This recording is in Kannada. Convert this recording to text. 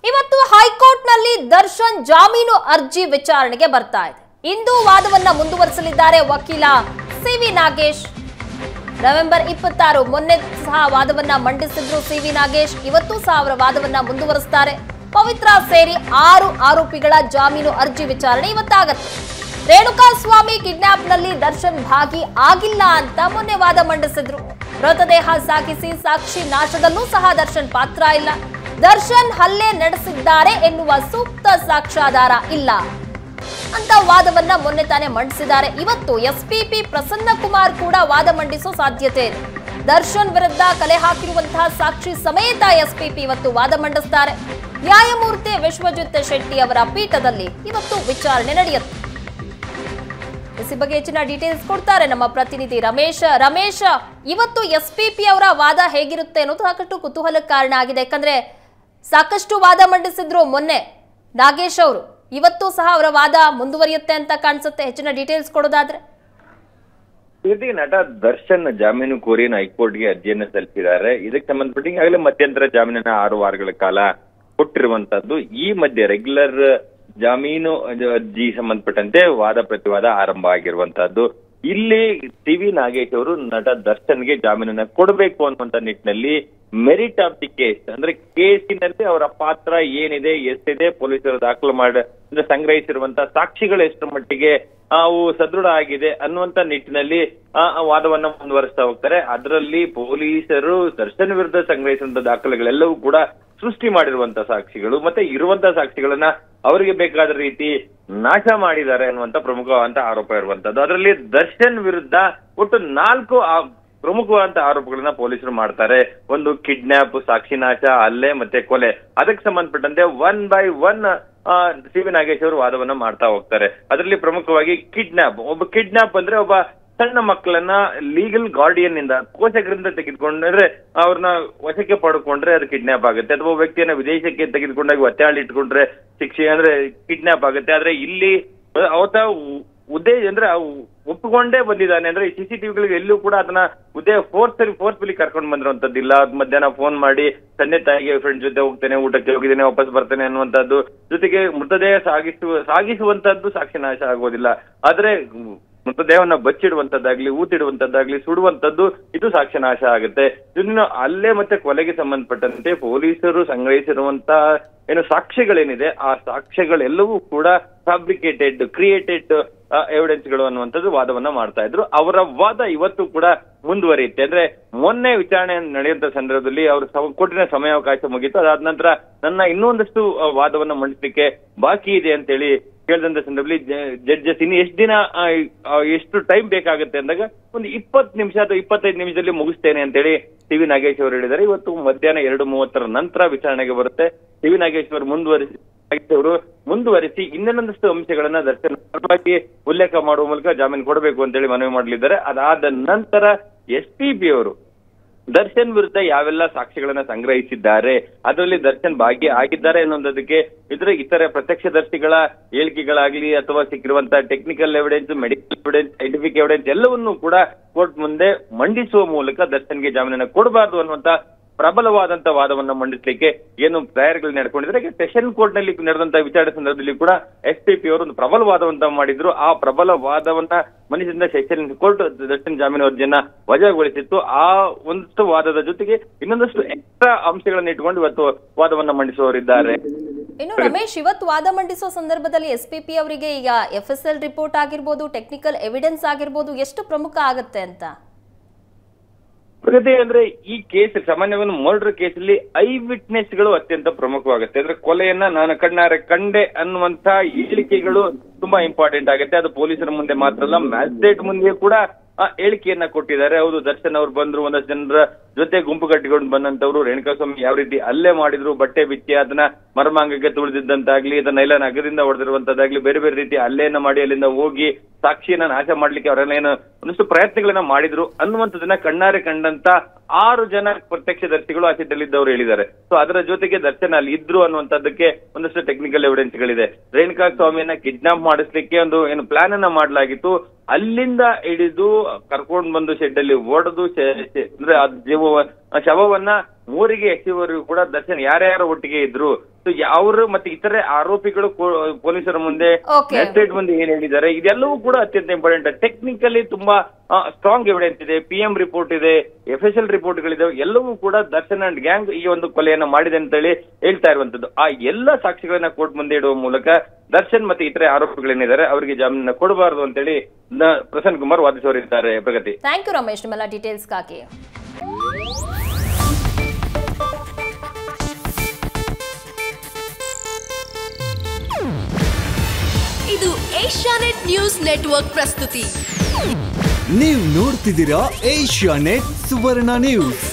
ಇವತ್ತು ಹೈಕೋರ್ಟ್ನಲ್ಲಿ ದರ್ಶನ್ ಜಾಮೀನು ಅರ್ಜಿ ವಿಚಾರಣೆಗೆ ಬರ್ತಾ ಇದೆ ಇಂದು ವಾದವನ್ನ ಮುಂದುವರಿಸಲಿದ್ದಾರೆ ವಕೀಲ ಸಿ ವಿ ನಾಗೇಶ್ ನವೆಂಬರ್ ಇಪ್ಪತ್ತಾರು ಮೊನ್ನೆ ಸಹ ವಾದವನ್ನ ಮಂಡಿಸಿದ್ರು ಸಿ ವಿ ನಾಗೇಶ್ ಇವತ್ತು ಸಹ ಅವರ ವಾದವನ್ನ ಮುಂದುವರಿಸ್ತಾರೆ ಪವಿತ್ರ ಸೇರಿ ಆರು ಆರೋಪಿಗಳ ಜಾಮೀನು ಅರ್ಜಿ ವಿಚಾರಣೆ ಇವತ್ತಾಗತ್ತೆ ರೇಣುಕಾ ಸ್ವಾಮಿ ಕಿಡ್ನಾಪ್ನಲ್ಲಿ ದರ್ಶನ್ ಭಾಗಿ ಆಗಿಲ್ಲ ಅಂತ ಮೊನ್ನೆ ವಾದ ಮಂಡಿಸಿದ್ರು ಮೃತದೇಹ ಸಾಗಿಸಿ ಸಾಕ್ಷಿ ನಾಶದಲ್ಲೂ ಸಹ ದರ್ಶನ್ ಪಾತ್ರ ಇಲ್ಲ ದರ್ಶನ್ ಹಲ್ಲೆ ನಡೆಸಿದ್ದಾರೆ ಎನ್ನುವ ಸೂಕ್ತ ಸಾಕ್ಷ್ಯಾಧಾರ ಇಲ್ಲ ಅಂತ ವಾದವನ್ನ ಮೊನ್ನೆ ತಾನೇ ಮಂಡಿಸಿದ್ದಾರೆ ಇವತ್ತು ಎಸ್ಪಿಪಿ ಪ್ರಸನ್ನ ಕುಮಾರ್ ಕೂಡ ವಾದ ಮಂಡಿಸೋ ಸಾಧ್ಯತೆ ಇದೆ ದರ್ಶನ್ ವಿರುದ್ಧ ಕಲೆ ಹಾಕಿರುವಂತಹ ಸಾಕ್ಷಿ ಸಮೇತ ಎಸ್ಪಿಪಿ ಇವತ್ತು ವಾದ ಮಂಡಿಸ್ತಾರೆ ನ್ಯಾಯಮೂರ್ತಿ ವಿಶ್ವಜಿತ್ ಶೆಟ್ಟಿ ಅವರ ಪೀಠದಲ್ಲಿ ಇವತ್ತು ವಿಚಾರಣೆ ನಡೆಯುತ್ತೆ ಈ ಬಗ್ಗೆ ಹೆಚ್ಚಿನ ಡೀಟೇಲ್ಸ್ ಕೊಡ್ತಾರೆ ನಮ್ಮ ಪ್ರತಿನಿಧಿ ರಮೇಶ್ ರಮೇಶ್ ಇವತ್ತು ಎಸ್ಪಿಪಿ ಅವರ ವಾದ ಹೇಗಿರುತ್ತೆ ಅನ್ನೋದು ಸಾಕಷ್ಟು ಕುತೂಹಲಕ್ಕೆ ಕಾರಣ ಆಗಿದೆ ಯಾಕಂದ್ರೆ ಸಾಕಷ್ಟು ವಾದ ಮಂಡಿಸಿದ್ರು ಮೊನ್ನೆ ನಾಗೇಶ್ ಅವರು ಇವತ್ತು ಸಹ ಅವರ ವಾದ ಮುಂದುವರಿಯುತ್ತೆ ಅಂತ ಕಾಣಿಸುತ್ತೆ ಹೆಚ್ಚಿನ ಡೀಟೇಲ್ಸ್ ಕೊಡೋದಾದ್ರೆ ಜೊತೆಗೆ ನಟ ದರ್ಶನ್ ಜಾಮೀನು ಕೋರಿ ಹೈಕೋರ್ಟ್ಗೆ ಅರ್ಜಿಯನ್ನ ಸಲ್ಲಿಸಿದ್ದಾರೆ ಇದಕ್ಕೆ ಸಂಬಂಧಪಟ್ಟ ಈಗಾಗಲೇ ಮಧ್ಯಂತರ ಜಾಮೀನನ್ನ ಆರು ವಾರಗಳ ಕಾಲ ಕೊಟ್ಟಿರುವಂತದ್ದು ಈ ಮಧ್ಯೆ ರೆಗ್ಯುಲರ್ ಜಾಮೀನು ಅರ್ಜಿ ಸಂಬಂಧಪಟ್ಟಂತೆ ವಾದ ಪ್ರತಿವಾದ ಆರಂಭ ಆಗಿರುವಂತಹದ್ದು ಇಲ್ಲಿ ಟಿ ವಿ ನಾಗೇಶ್ ಅವರು ನಟ ದರ್ಶನ್ಗೆ ಜಾಮೀನನ್ನ ಕೊಡಬೇಕು ಅನ್ನುವಂತ ನಿಟ್ಟಿನಲ್ಲಿ ಮೆರಿಟ್ ಆಫ್ ದಿ ಕೇಸ್ ಅಂದ್ರೆ ಕೇಸಿನಲ್ಲಿ ಅವರ ಪಾತ್ರ ಏನಿದೆ ಎಷ್ಟಿದೆ ಪೊಲೀಸರು ದಾಖಲು ಮಾಡ ಅಂದ್ರೆ ಸಂಗ್ರಹಿಸಿರುವಂತಹ ಸಾಕ್ಷಿಗಳು ಎಷ್ಟರ ಮಟ್ಟಿಗೆ ಅವು ಸದೃಢ ಆಗಿದೆ ಅನ್ನುವಂತ ನಿಟ್ಟಿನಲ್ಲಿ ಆ ಆ ವಾದವನ್ನ ಮುಂದುವರಿಸ್ತಾ ಹೋಗ್ತಾರೆ ಅದರಲ್ಲಿ ಪೊಲೀಸರು ದರ್ಶನ್ ವಿರುದ್ಧ ಸಂಗ್ರಹಿಸಿರುವಂತ ದಾಖಲೆಗಳೆಲ್ಲವೂ ಕೂಡ ಸೃಷ್ಟಿ ಮಾಡಿರುವಂತ ಸಾಕ್ಷಿಗಳು ಮತ್ತೆ ಇರುವಂತ ಸಾಕ್ಷಿಗಳನ್ನ ಅವರಿಗೆ ಬೇಕಾದ ರೀತಿ ನಾಶ ಮಾಡಿದ್ದಾರೆ ಅನ್ನುವಂತ ಪ್ರಮುಖವಾದಂತ ಆರೋಪ ಇರುವಂತದ್ದು ಅದರಲ್ಲಿ ದರ್ಶನ್ ವಿರುದ್ಧ ಒಟ್ಟು ನಾಲ್ಕು ಆ- ಪ್ರಮುಖವಾದಂತ ಆರೋಪಗಳನ್ನ ಪೊಲೀಸರು ಮಾಡ್ತಾರೆ ಒಂದು ಕಿಡ್ನಾಪ್ ಸಾಕ್ಷಿನಾಶ ಹಲ್ಲೆ ಮತ್ತೆ ಕೊಲೆ ಅದಕ್ಕೆ ಸಂಬಂಧಪಟ್ಟಂತೆ one by one C V Nagesh ಅವರು ವಾದವನ್ನ ಮಾಡ್ತಾ ಹೋಗ್ತಾರೆ ಅದರಲ್ಲಿ ಪ್ರಮುಖವಾಗಿ ಕಿಡ್ನಾಪ್ ಒಬ್ಬ ಕಿಡ್ನಾಪ್ ಅಂದ್ರೆ ಒಬ್ಬ ಸಣ್ಣ ಮಕ್ಕಳನ್ನ ಲೀಗಲ್ ಗಾರ್ಡಿಯನ್ ಇಂದ ಪೋಷಕರಿಂದ ತೆಗೆದುಕೊಂಡ್ರೆ ಅವ್ರನ್ನ ವಶಕ್ಕೆ ಪಡ್ಕೊಂಡ್ರೆ ಅದು ಕಿಡ್ನಾಪ್ ಆಗುತ್ತೆ ಅಥವಾ ಒಬ್ಬ ವ್ಯಕ್ತಿಯನ್ನ ವಿದೇಶಕ್ಕೆ ತೆಗೆದುಕೊಂಡಾಗ ಒತ್ತಾಳಿ ಇಟ್ಕೊಂಡ್ರೆ ಶಿಕ್ಷೆ ಅಂದ್ರೆ ಕಿಡ್ನಾಪ್ ಆಗುತ್ತೆ ಆದ್ರೆ ಇಲ್ಲಿ ಅವತ್ತ ಉದ್ದೇಶ ಅಂದ್ರೆ ಅವು ಒಪ್ಪಿಕೊಂಡೇ ಬಂದಿದ್ದಾನೆ ಅಂದ್ರೆ ಸಿ ಸಿ ಟಿವಿಗಳಿಗೆ ಎಲ್ಲೂ ಕೂಡ ಅದನ್ನ ಉದ್ದೇ ಫೋರ್ಸ್ ಫೋರ್ಸ್ಫುಲಿ ಕರ್ಕೊಂಡು ಬಂದಿರುವಂತದ್ದಿಲ್ಲ ಅದ್ ಮಧ್ಯಾಹ್ನ ಫೋನ್ ಮಾಡಿ ತಂದೆ ತಾಯಿಗೆ ಫ್ರೆಂಡ್ ಜೊತೆ ಹೋಗ್ತೇನೆ ಊಟಕ್ಕೆ ಹೋಗಿದ್ದೇನೆ ವಾಪಸ್ ಬರ್ತೇನೆ ಅನ್ನುವಂಥದ್ದು ಜೊತೆಗೆ ಮೃತದೇಹ ಸಾಗಿಸುವ ಸಾಗಿಸುವಂತದ್ದು ಸಾಕ್ಷಿ ನಾಶ ಆಗೋದಿಲ್ಲ ಆದ್ರೆ ಮೃತದೇಹವನ್ನ ಬಚ್ಚಿಡುವಂತದ್ದಾಗ್ಲಿ ಊತಿಡುವಂತದ್ದಾಗ್ಲಿ ಸುಡುವಂತದ್ದು ಇದು ಸಾಕ್ಷ್ಯ ನಾಶ ಆಗುತ್ತೆ ಇನ್ನು ಅಲ್ಲೇ ಮತ್ತೆ ಕೊಲೆಗೆ ಸಂಬಂಧಪಟ್ಟಂತೆ ಪೊಲೀಸರು ಸಂಗ್ರಹಿಸಿರುವಂತ ಏನು ಸಾಕ್ಷ್ಯಗಳೇನಿದೆ ಆ ಸಾಕ್ಷ್ಯಗಳೆಲ್ಲವೂ ಕೂಡ ಫ್ಯಾಬ್ರಿಕೇಟೆಡ್ ಕ್ರಿಯೇಟೆಡ್ ಎವಿಡೆನ್ಸ್ ಗಳು ಅನ್ನುವಂಥದ್ದು ವಾದವನ್ನ ಮಾಡ್ತಾ ಇದ್ರು ಅವರ ವಾದ ಇವತ್ತು ಕೂಡ ಮುಂದುವರಿಯುತ್ತೆ ಅಂದ್ರೆ ಮೊನ್ನೆ ವಿಚಾರಣೆ ನಡೆಯುವಂತ ಸಂದರ್ಭದಲ್ಲಿ ಅವರು ಸಮ- ಕೊಟ್ಟಿನ ಸಮಯಾವಕಾಶ ಮುಗೀತು ಅದಾದ ನಂತರ ನನ್ನ ಇನ್ನೊಂದಷ್ಟು ಆ, ವಾದವನ್ನ ಮಂಡಿಸಲಿಕ್ಕೆ ಬಾಕಿ ಇದೆ ಅಂತೇಳಿ ಕೇಳಿದಂತ ಸಂದರ್ಭದಲ್ಲಿ ಜಡ್ಜಸ್ ಇನ್ನು ಎಷ್ಟು ದಿನ ಆ, ಆ, ಎಷ್ಟು ಟೈಮ್ ಬೇಕಾಗುತ್ತೆ ಅಂದಾಗ ಒಂದು ಇಪ್ಪತ್ತು ನಿಮಿಷ ಅಥವಾ ಇಪ್ಪತ್ತೈದು ನಿಮಿಷದಲ್ಲಿ ಮುಗಿಸ್ತೇನೆ ಅಂತೇಳಿ ಟಿ ವಿ ನಾಗೇಶ್ ಅವರು ಹೇಳಿದ್ದಾರೆ ಇವತ್ತು ಮಧ್ಯಾಹ್ನ ಎರಡು ಮೂವತ್ತರ ನಂತರ ವಿಚಾರಣೆಗೆ ಬರುತ್ತೆ ಟಿ ವಿ ನಾಗೇಶ್ ಅವರು ಮುಂದುವರಿಸಿ ನಾಗೇಶ್ ಅವರು ಮುಂದುವರಿಸಿ ಇನ್ನೊಂದಷ್ಟು ಅಂಶಗಳನ್ನ ದರ್ಶನ ಪರವಾಗಿ ಉಲ್ಲೇಖ ಮಾಡುವ ಮೂಲಕ ಜಾಮೀನು ಕೊಡಬೇಕು ಅಂತೇಳಿ ಮನವಿ ಮಾಡಲಿದ್ದಾರೆ ಅದಾದ ನಂತರ ಎಸ್ ಪಿ ಬಿ ಅವರು ದರ್ಶನ್ ವಿರುದ್ಧ ಯಾವೆಲ್ಲ ಸಾಕ್ಷ್ಯಗಳನ್ನ ಸಂಗ್ರಹಿಸಿದ್ದಾರೆ ಅದರಲ್ಲಿ ದರ್ಶನ್ ಭಾಗಿ ಆಗಿದ್ದಾರೆ ಅನ್ನೋದಕ್ಕೆ ಇದ್ರೆ ಇತರೆ ಪ್ರತ್ಯಕ್ಷದರ್ಶಿಗಳ ಹೇಳಿಕೆಗಳಾಗ್ಲಿ ಅಥವಾ ಸಿಕ್ಕಿರುವಂತಹ technical evidence medical evidence scientific evidence ಎಲ್ಲವನ್ನೂ ಕೂಡ ಕೋರ್ಟ್ ಮುಂದೆ ಮಂಡಿಸುವ ಮೂಲಕ ದರ್ಶನ್ಗೆ ಜಾಮೀನನ್ನ ಕೊಡಬಾರ್ದು ಅನ್ನುವಂತ ಪ್ರಬಲವಾದಂತ ವಾದವನ್ನ ಮಂಡಿಸಲಿಕ್ಕೆ ಏನು ತಯಾರಿಗಳು ನಡ್ಕೊಂಡಿದ್ರೆ ಈಗ ಸೆಷನ್ ಕೋರ್ಟ್ ನಲ್ಲಿ ನಡೆದಂತ ವಿಚಾರಣೆ ಸಂದರ್ಭದಲ್ಲಿ ಕೂಡ ಎಸ್ ಪಿ ಪಿ ಅವರು ಒಂದು ಪ್ರಬಲ ವಾದವಂತ ಮಾಡಿದ್ರು ಆ ಪ್ರಬಲ ವಾದವನ್ನ ಮಂಡಿಸಿದ ಸೆಷನ್ ಕೋರ್ಟ್ ದರ್ಶನ್ ಜಾಮೀನು ಅರ್ಜಿಯನ್ನ ವಜಾಗೊಳಿಸಿತ್ತು ಆ ಒಂದಷ್ಟು ವಾದದ ಜೊತೆಗೆ ಇನ್ನೊಂದಷ್ಟು ಎಕ್ಸ್ಟ್ರಾ ಅಂಶಗಳನ್ನ ಇಟ್ಕೊಂಡು ಇವತ್ತು ವಾದವನ್ನ ಮಂಡಿಸುವವರಿದ್ದಾರೆ ಇನ್ನು ರಮೇಶ್ ಇವತ್ತು ವಾದ ಮಂಡಿಸೋ ಸಂದರ್ಭದಲ್ಲಿ ಎಸ್ ಪಿ ಪಿ ಅವರಿಗೆ ಈಗ ಎಫ್ ಎಸ್ ಎಲ್ ರಿಪೋರ್ಟ್ ಆಗಿರ್ಬೋದು ಟೆಕ್ನಿಕಲ್ ಎವಿಡೆನ್ಸ್ ಆಗಿರ್ಬೋದು ಎಷ್ಟು ಪ್ರಮುಖ ಆಗತ್ತೆ ಅಂತ ಪ್ರಗತಿ ಅಂದ್ರೆ ಈ ಕೇಸ್ ಸಾಮಾನ್ಯವಾಗಿ ಮರ್ಡರ್ ಕೇಸಲ್ಲಿ ಐ ವಿಟ್ನೆಸ್ ಗಳು ಅತ್ಯಂತ ಪ್ರಮುಖವಾಗುತ್ತೆ ಅಂದ್ರೆ ಕೊಲೆಯನ್ನ ನಾನು ಕಣ್ಣಾರೆ ಕಂಡೆ ಅನ್ನುವಂತ ಹೇಳಿಕೆಗಳು ತುಂಬಾ ಇಂಪಾರ್ಟೆಂಟ್ ಆಗುತ್ತೆ ಅದು ಪೊಲೀಸರ ಮುಂದೆ ಮಾತ್ರ ಅಲ್ಲ ಮ್ಯಾಜಿಸ್ಟ್ರೇಟ್ ಮುಂದೆ ಕೂಡ ಆ ಹೇಳಿಕೆಯನ್ನ ಕೊಟ್ಟಿದ್ದಾರೆ ಹೌದು ದರ್ಶನ್ ಅವ್ರು ಬಂದ್ರು ಒಂದಷ್ಟು ಜನರ ಜೊತೆ ಗುಂಪು ಕಟ್ಟಿಕೊಂಡು ಬಂದಂತವ್ರು ರೇಣುಕಾಸ್ವಾಮಿ ಯಾವ ರೀತಿ ಅಲ್ಲೇ ಮಾಡಿದ್ರು ಬಟ್ಟೆ ಬಿಚ್ಚಿ ಅದನ್ನ ಮರ್ಮಾಂಗಕ್ಕೆ ತುಳಿದಿದ್ದಂತಾಗ್ಲಿ ಅದನ್ನ ಎಲ್ಲ ನಗರದಿಂದ ಹೊಡೆದಿರುವಂತದ್ದಾಗ್ಲಿ ಬೇರೆ ಬೇರೆ ರೀತಿ ಅಲ್ಲೇನ ಮಾಡಿ ಅಲ್ಲಿಂದ ಹೋಗಿ ಸಾಕ್ಷಿಯನ್ನ ನಾಶ ಮಾಡ್ಲಿಕ್ಕೆ ಅವರೆಲ್ಲ ಏನು ಒಂದಷ್ಟು ಪ್ರಯತ್ನಗಳನ್ನ ಮಾಡಿದ್ರು ಅನ್ನುವಂಥದ್ದನ್ನ ಕಣ್ಣಾರೆ ಕಂಡಂತ ಆರು ಜನ ಪ್ರತ್ಯಕ್ಷದರ್ಶಿಗಳು ಆ ಚಿತ್ರದಲ್ಲಿದ್ದವರು ಹೇಳಿದ್ದಾರೆ ಸೊ ಅದರ ಜೊತೆಗೆ ದರ್ಶನ್ ಅಲ್ಲಿ ಇದ್ರು ಅನ್ನುವಂಥದ್ದಕ್ಕೆ ಒಂದಷ್ಟು ಟೆಕ್ನಿಕಲ್ ಎವಿಡೆನ್ಸ್ ಗಳಿದೆ ರೇಣುಕಾ ಸ್ವಾಮಿಯನ್ನ ಕಿಡ್ನಾಪ್ ಮಾಡಿಸ್ಲಿಕ್ಕೆ ಒಂದು ಏನು ಪ್ಲಾನ್ ಅನ್ನ ಮಾಡಲಾಗಿತ್ತು ಅಲ್ಲಿಂದ ಹಿಡಿದು ಕರ್ಕೊಂಡ್ ಬಂದು ಶೆಡ್ ಅಲ್ಲಿ ಓಡದು ಶೆ- ಶೆ- ಅಂದ್ರೆ ಅದ್ ಜೀವ ಆ ಶವವನ್ನ ಮೂರಿಗೆ ಎಸೆಯುವವರೆಗೂ ಕೂಡ ದರ್ಶನ್ ಯಾರ್ಯಾರು ಒಟ್ಟಿಗೆ ಇದ್ರು ಸೊ ಅವರು ಮತ್ತೆ ಇತರೆ ಆರೋಪಿಗಳು ಕೋ- ಪೊಲೀಸರ ಮುಂದೆ Okay. ಮ್ಯಾಜಿಸ್ಟ್ರೇಟ್ ಮುಂದೆ ಏನ್ ಹೇಳಿದ್ದಾರೆ ಇದೆಲ್ಲವೂ ಕೂಡ ಅತ್ಯಂತ ಇಂಪಾರ್ಟೆಂಟ್ ಟೆಕ್ನಿಕಲಿ ತುಂಬಾ ಸ್ಟ್ರಾಂಗ್ ಎವಿಡೆನ್ಸ್ ಇದೆ ಪಿ ಎಂ ರಿಪೋರ್ಟ್ ಇದೆ ಎಫ್ ಎಸ್ ಎಲ್ ರಿಪೋರ್ಟ್ಗಳಿದಾವೆ ಎಲ್ಲವೂ ಕೂಡ ದರ್ಶನ್ ಅಂಡ್ ಗ್ಯಾಂಗ್ ಈ ಒಂದು ಕೊಲೆಯನ್ನ ಮಾಡಿದೆ ಅಂತ ಹೇಳಿ ಹೇಳ್ತಾ ಇರುವಂತದ್ದು ಆ ಎಲ್ಲ ಸಾಕ್ಷಿಗಳನ್ನ ಕೋರ್ಟ್ ಮುಂದೆ ಇಡುವ ಮೂಲಕ ದರ್ಶನ್ ಮತ್ತೆ ಇತರೆ ಆರೋಪಿಗಳೇನಿದ್ದಾರೆ ಅವರಿಗೆ ಜಾಮೀನನ್ನ ಕೊಡಬಾರದು ಅಂತೇಳಿ ನ- ಪ್ರಸನ್ನ ಕುಮಾರ್ ವಾದಿಸೋರಿದ್ದಾರೆ ಪ್ರಗತಿ ಥ್ಯಾಂಕ್ ಯು ರಮೇಶ್ ನಿಮ್ಮೆಲ್ಲ ಡೀಟೇಲ್ಸ್ಗಾಗಿ ಇದು ಏಷ್ಯಾನೆಟ್ ನ್ಯೂಸ್ ನೆಟ್ವರ್ಕ್ ಪ್ರಸ್ತುತಿ ನೀವು ನೋಡ್ತಿದ್ದೀರಾ ಏಷ್ಯಾ ನೆಟ್ ಸುವರ್ಣ ನ್ಯೂಸ್